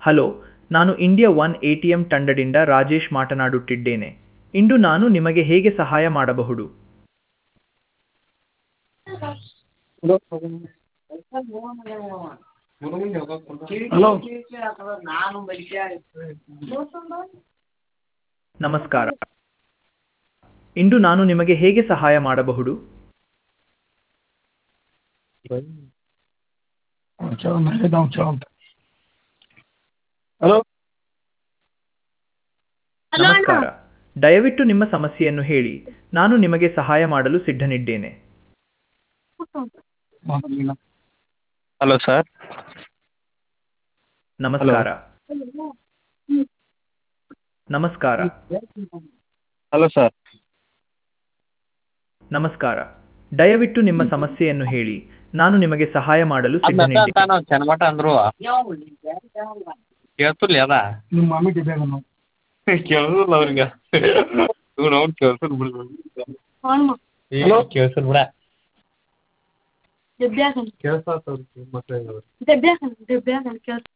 Hello ನಾನು India one A T M ತಂಡದಿಂದ ರಾಜೇಶ್ ಮಾತನಾಡುತ್ತಿದ್ದೇನೆ ಇಂದು ನಾನು ನಿಮಗೆ ಹೇಗೆ ಸಹಾಯ ಮಾಡಬಹುದು ಹಲೋ ನಮಸ್ಕಾರ ಇಂದು ನಾನು ನಿಮಗೆ ಹೇಗೆ ಸಹಾಯ ಮಾಡಬಹುದು ಚಲೋ ನಾಳೆ ಚಲೋ ಅಂತ ಹಲೋ ನಮಸ್ಕಾರ ದಯವಿಟ್ಟು ನಿಮ್ಮ ಸಮಸ್ಯೆಯನ್ನು ಹೇಳಿ ನಾನು ನಿಮಗೆ ಸಹಾಯ ಮಾಡಲು ಸಿದ್ಧನಿದ್ದೇನೆ ಹಲೋ ಸರ್ ನಮಸ್ಕಾರ ನಮಸ್ಕಾರ ಹಲೋ ಸರ್ ನಮಸ್ಕಾರ ದಯವಿಟ್ಟು ನಿಮ್ಮ ಸಮಸ್ಯೆಯನ್ನು ಹೇಳಿ ನಾನು ನಿಮಗೆ ಸಹಾಯ ಮಾಡಲು ಸಿದ್ಧನಿದ್ದೇನೆ ನಾವು ಚೆನ್ನಮಠ ಅಂದ್ರು ಕೇಳ್ತಿರ್ಲಿ ಅದ ನಿಮ್ಮ ಮಾಮಿ ಟಿಬ್ಯಾಗ ನಾವು ಕೇಳಿಲ್ಲ ಅವ್ರಿಗೆ ಇವ್ನು ಅವ್ನು ಕೇಳ್ಸಲ್ ಬಿಡು Hello? ಕೇಳ್ಸಲ್ ಬಿಡ ದೆಬ್ಬ್ಯಾಗನ್ ಕೇಳ್ಸಾತ ಮತ್ತೆ ದೆಬ್ಬ್ಯಾಗನ್ ದೆಬ್ಬ್ಯಾಗನ್ ಕೇಳ್ಸ